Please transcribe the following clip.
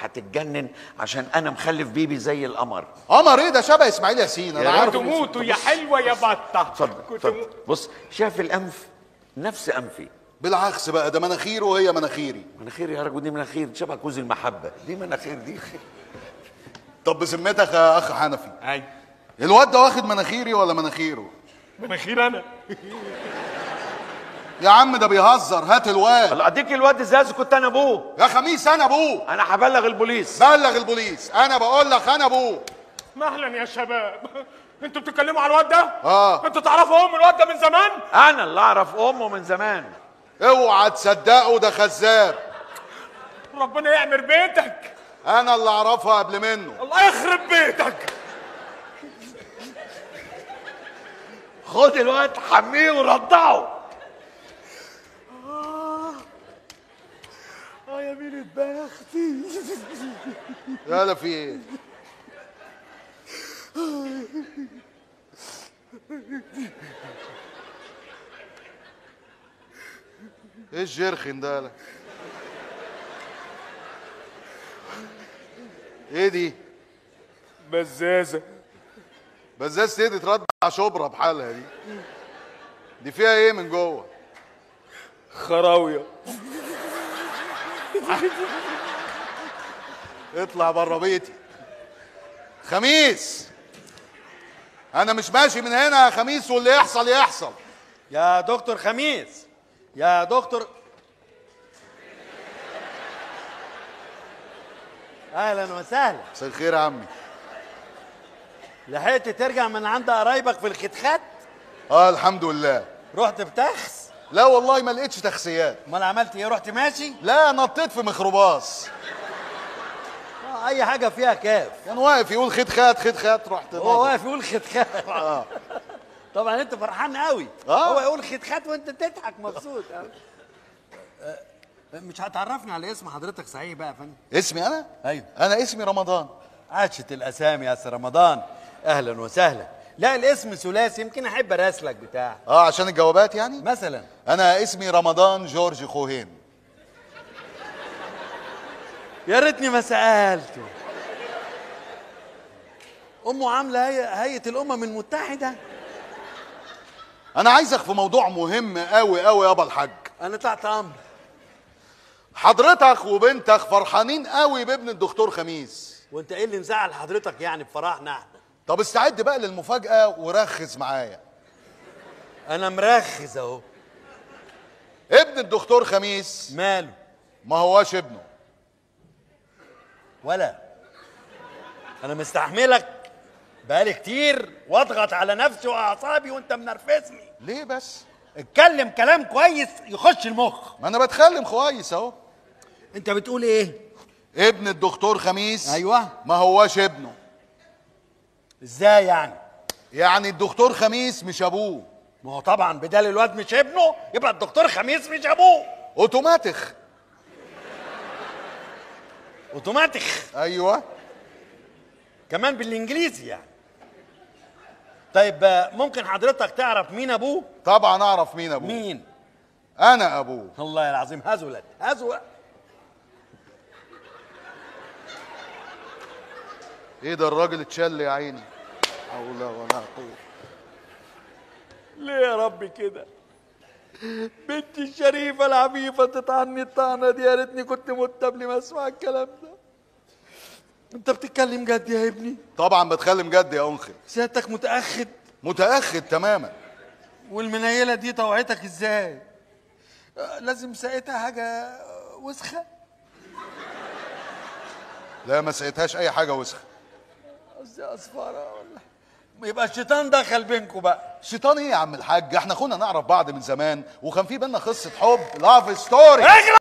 هتتجنن عشان انا مخلف بيبي زي القمر قمر ايه ده شبه اسماعيل ياسين انا يا عارف كنتوا موتوا يا حلوه يا بطه اتفضل كنتوا اتفضل مو- بص شاف الانف نفس انفي بالعكس بقى ده مناخيره وهي مناخيري مناخير يا راجل دي مناخير شبه كوز المحبه دي مناخير دي طب بذمتك يا اخ حنفي اي الواد ده واخد مناخيري ولا مناخيره مناخير انا يا عم ده بيهزر هات الواد الله اديك الواد ازاز كنت انا ابوه يا خميس انا ابوه انا هبلغ البوليس بلغ البوليس انا بقول لك انا ابوه مهلا يا شباب انتوا بتتكلموا على الواد ده؟ آه. انتوا تعرفوا ام الواد ده من زمان؟ انا اللي اعرف امه من زمان اوعى تصدقه ده خزاب ربنا يعمر بيتك انا اللي اعرفها قبل منه الله يخرب بيتك خد الواد حميه ورضعه اه يا مين بختي يالا في ايه ايه الجرخن ده يالا؟ ايه دي بزازه بزاز ايه دي تردع شبرا بحالها دي دي فيها ايه من جوه خراويه اطلع بره بيتي خميس انا مش ماشي من هنا يا خميس واللي يحصل يحصل يا دكتور خميس يا دكتور اهلا وسهلا مساء الخير يا عمي لحقت ترجع من عند قرايبك في الختخات اه الحمد لله رحت بتخس لا والله ما لقيتش تخسيات امال عملت ايه رحت ماشي لا نطيت في ميكروباص آه اي حاجه فيها كاف كان واقف يقول خد خات خد خات رحت هو ناطط. واقف يقول ختخات آه. طبعا انت فرحان قوي آه. هو يقول ختخات وانت تضحك مبسوط قوي مش هتعرفني على اسم حضرتك صحيح بقى يا فندم اسمي انا ايوه انا اسمي رمضان عاشت الاسامي يا سي رمضان اهلا وسهلا لا الاسم ثلاثي يمكن احب اراسلك بتاع اه عشان الجوابات يعني مثلا انا اسمي رمضان جورج خوهين يا ريتني ما سالته امه عامله هي- هيئه الامم المتحده انا عايزك في موضوع مهم قوي قوي يابا الحاج انا تحت امر حضرتك وبنتك فرحانين قوي بابن الدكتور خميس وانت ايه اللي مزعل حضرتك يعني بفرحنا احنا طب استعد بقى للمفاجأة ورخص معايا انا مرخز اهو ابن الدكتور خميس ماله ما هواش ابنه ولا انا مستحملك بقالي كتير واضغط على نفسي واعصابي وانت منرفزني ليه بس اتكلم كلام كويس يخش المخ ما انا بتكلم كويس اهو انت بتقول ايه ابن الدكتور خميس ايوه ما هواش ابنه ازاي يعني يعني الدكتور خميس مش ابوه ما هو طبعا بدال الواد مش ابنه يبقى الدكتور خميس مش ابوه اوتوماتيك اوتوماتيك ايوه كمان بالانجليزي يعني طيب آه، ممكن حضرتك تعرف مين ابوه طبعا اعرف مين ابوه مين انا ابوه الله العظيم هزلت هزوة ايه ده الراجل اتشل يا عيني حول ولا قوه ليه يا رب كده بنتي الشريفة العفيفة تطعني الطعنة دي يا ريتني كنت مت قبل ما اسمع الكلام ده انت بتتكلم جد يا ابني طبعا بتكلم جد يا انخل سيادتك متأخد متاخد تماما والمنيلة دي طوعتك ازاي آه، لازم ساقتها حاجة وسخة لا ما سقيتهاش اي حاجه وسخه قصدي اصفارة ولا يبقى الشيطان دخل بينكم بقى شيطان ايه يا عم الحاج احنا كنا نعرف بعض من زمان وكان في بينا قصه حب لاف ستوري اجري